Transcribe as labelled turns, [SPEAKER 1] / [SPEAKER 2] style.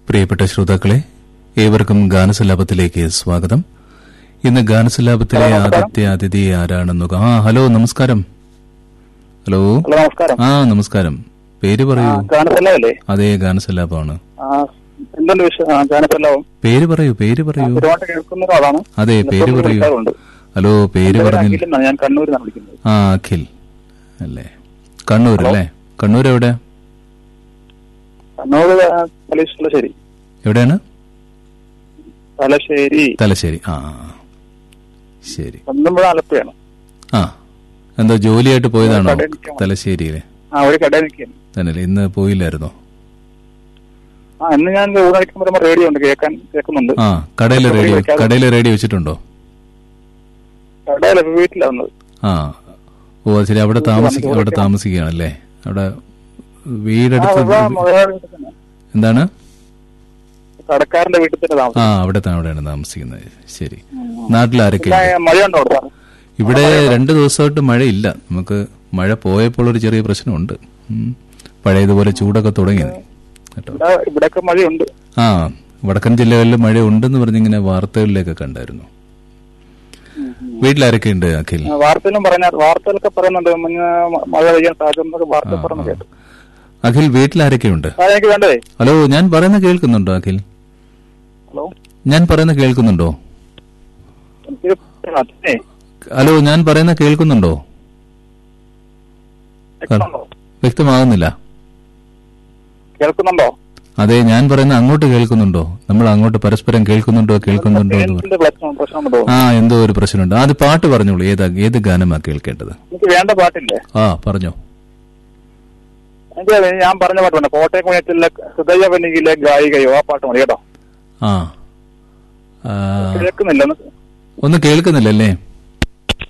[SPEAKER 1] പ്രിയപ്പെട്ട ശ്രോതാക്കളെ ഏവർക്കും ഗാനസലാപത്തിലേക്ക് സ്വാഗതം ഇന്ന് ഗാനസലാപത്തിലെ ആദ്യത്തെ അതിഥി ആരാണെന്ന് നോക്കാം ആ ഹലോ നമസ്കാരം ഹലോ
[SPEAKER 2] ഹലോ നമസ്കാരം
[SPEAKER 1] ആ നമസ്കാരം പേര് പറയൂ
[SPEAKER 2] ഗാനസല്ലാവല്ലേ
[SPEAKER 1] അതെ ഗാനസലാപമാണ്
[SPEAKER 2] എന്തുണ്ട് വിഷയം ഗാനസല്ലാവും
[SPEAKER 1] പേര് പറയൂ പേര് പറയൂ
[SPEAKER 2] ഒരുപാട് കേൾക്കുന്ന ഒരാളാണ്
[SPEAKER 1] അതെ പേര് പറയൂ
[SPEAKER 2] വിളിക്കാറുണ്ട്.
[SPEAKER 1] ഹലോ പേര്
[SPEAKER 2] എൻ്റെ പേര്
[SPEAKER 1] പറഞ്ഞില്ല
[SPEAKER 2] അഖിൽ എന്നാണ്. ഞാൻ കണ്ണൂരിൽ നിന്നാണ് വിളിക്കുന്നത്
[SPEAKER 1] ആ അഖിൽ അല്ലേ കണ്ണൂർ അല്ലേ കണ്ണൂർ എവിടെ
[SPEAKER 2] കണ്ണൂർ ആ, തലശ്ശേരി തലശ്ശേരി
[SPEAKER 1] എവിടെയാണ്
[SPEAKER 2] തലശ്ശേരി
[SPEAKER 1] തലശ്ശേരി ആ ആ, ആ. ശരി
[SPEAKER 2] സ്വന്തമ്പുഴ ആലപ്പുഴയാണ്
[SPEAKER 1] ആ എന്തോ ജോലിയായിട്ട് പോയതാണോ
[SPEAKER 2] കടയിൽ നിൽക്കാൻ വന്നു.
[SPEAKER 1] തലശ്ശേരിയിലെ
[SPEAKER 2] ആ ഒരു കടയിൽ നിൽക്കുകയാണ്
[SPEAKER 1] തന്നെയല്ലേ ഇന്ന് പോയില്ലായിരുന്നോ
[SPEAKER 2] ആ ഇന്ന് ഞാൻ ഊണടിക്കാൻ വരുമ്പോൾ റേഡിയോ ഉണ്ട് കേൾക്കാൻ കേൾക്കുന്നുണ്ട്
[SPEAKER 1] ആ കടയിലെ
[SPEAKER 2] റേഡിയോ
[SPEAKER 1] റേഡിയോ
[SPEAKER 2] വെക്കാതെ-
[SPEAKER 1] കടയിലെ റേഡിയോ വെച്ചിട്ടുണ്ടോ
[SPEAKER 2] കടയില വീട്ടിലാണ് വന്നത്
[SPEAKER 1] ആ ഓ അത് ശരി അവിടെ താമസിക്ക അവിടെ താമസിക്കുകയാണല്ലേ അവിടെ
[SPEAKER 2] ആ,
[SPEAKER 1] വീടെടുത്ത്
[SPEAKER 2] ഇവിടെ മുതലാളി വീട്ടിൽ തന്നെ.
[SPEAKER 1] എന്താണ്
[SPEAKER 2] കടക്കാരന്റെ വീട്ടിൽ തന്നെ
[SPEAKER 1] ആ
[SPEAKER 2] താമസം
[SPEAKER 1] അവിടെ ത- അവിടെയാണ് താമസിക്കുന്നത് ശരി നാട്ടിൽ ആരൊക്കെ
[SPEAKER 2] പിന്നെ മഴയുണ്ടോ അവിടെ സാർ
[SPEAKER 1] ഇവിടെ രണ്ടു ദിവസമായിട്ട് മഴയില്ല നമുക്ക് മഴ പോയപ്പോൾ ഒരു ചെറിയ പ്രശ്നമുണ്ട് ഉം. പഴയതുപോലെ ചൂടൊക്കെ തുടങ്ങി കേട്ടോ
[SPEAKER 2] ഇവിടെ ഇവിടെയൊക്കെ മഴയുണ്ട്
[SPEAKER 1] ആ വടക്കൻ ജില്ലകളിൽ മഴ ഉണ്ടെന്ന് പറഞ്ഞിങ്ങനെ വാർത്തകളിലൊക്കെ കണ്ടായിരുന്നു വീട്ടിലാരൊക്കെ ഉണ്ട് അഖിൽ
[SPEAKER 2] ആ, വാർത്തയിലും പറഞ്ഞ വാർത്തയിലൊക്കെ പറയുന്നുണ്ട് മഞ്ഞ മഴ പെയ്യാൻ സാധ്യത എന്നൊക്കെ വാർത്ത പറഞ്ഞു കേട്ടു
[SPEAKER 1] അഖിൽ വീട്ടിലാരൊക്കെ ഉണ്ട്
[SPEAKER 2] ആ, എനിക്ക് വേണ്ടേ
[SPEAKER 1] ഹലോ ഞാൻ പറയുന്ന കേൾക്കുന്നുണ്ടോ അഖിൽ
[SPEAKER 2] ഹലോ
[SPEAKER 1] ഞാൻ പറയുന്ന കേൾക്കുന്നുണ്ടോ
[SPEAKER 2] എനിക്ക് അച്ഛനെ
[SPEAKER 1] ഹലോ ഞാൻ പറയുന്ന കേൾക്കുന്നുണ്ടോ
[SPEAKER 2] കേൾക്കുന്നുണ്ടോ?
[SPEAKER 1] വ്യക്തമാകുന്നില്ല
[SPEAKER 2] കേൾക്കുന്നുണ്ടോ
[SPEAKER 1] അതെ ഞാൻ പറയുന്ന അങ്ങോട്ട് കേൾക്കുന്നുണ്ടോ നമ്മൾ അങ്ങോട്ട് പരസ്പരം കേൾക്കുന്നുണ്ടോ കേൾക്കുന്നുണ്ടോ എന്ന് പറ-
[SPEAKER 2] എന്തിന്റെ പ്രശ്നം പ്രശ്നമുണ്ടോ തോന്നുന്നു
[SPEAKER 1] ആ എന്തോ ഒരു പ്രശ്നമുണ്ട് അത് പാട്ട് പറഞ്ഞോളൂ ഏതാ ഏത് ഗാനമാ കേൾക്കേണ്ടത്
[SPEAKER 2] എനിക്ക് വേണ്ട പാട്ടില്ലേ
[SPEAKER 1] ആ പറഞ്ഞോ
[SPEAKER 2] എനിക്ക് അത് ഞാൻ പറഞ്ഞ പാട്ട് വേണ്ട കോട്ടയം കുഞ്ഞത്തിലെ ഹൃദയവനികിലെ ഗായികയോ ആ പാട്ട് മതി കേട്ടോ
[SPEAKER 1] ആ ആ,
[SPEAKER 2] കേൾക്കുന്നില്ല ഒന്ന്
[SPEAKER 1] ഒന്നും കേൾക്കുന്നില്ലല്ലേ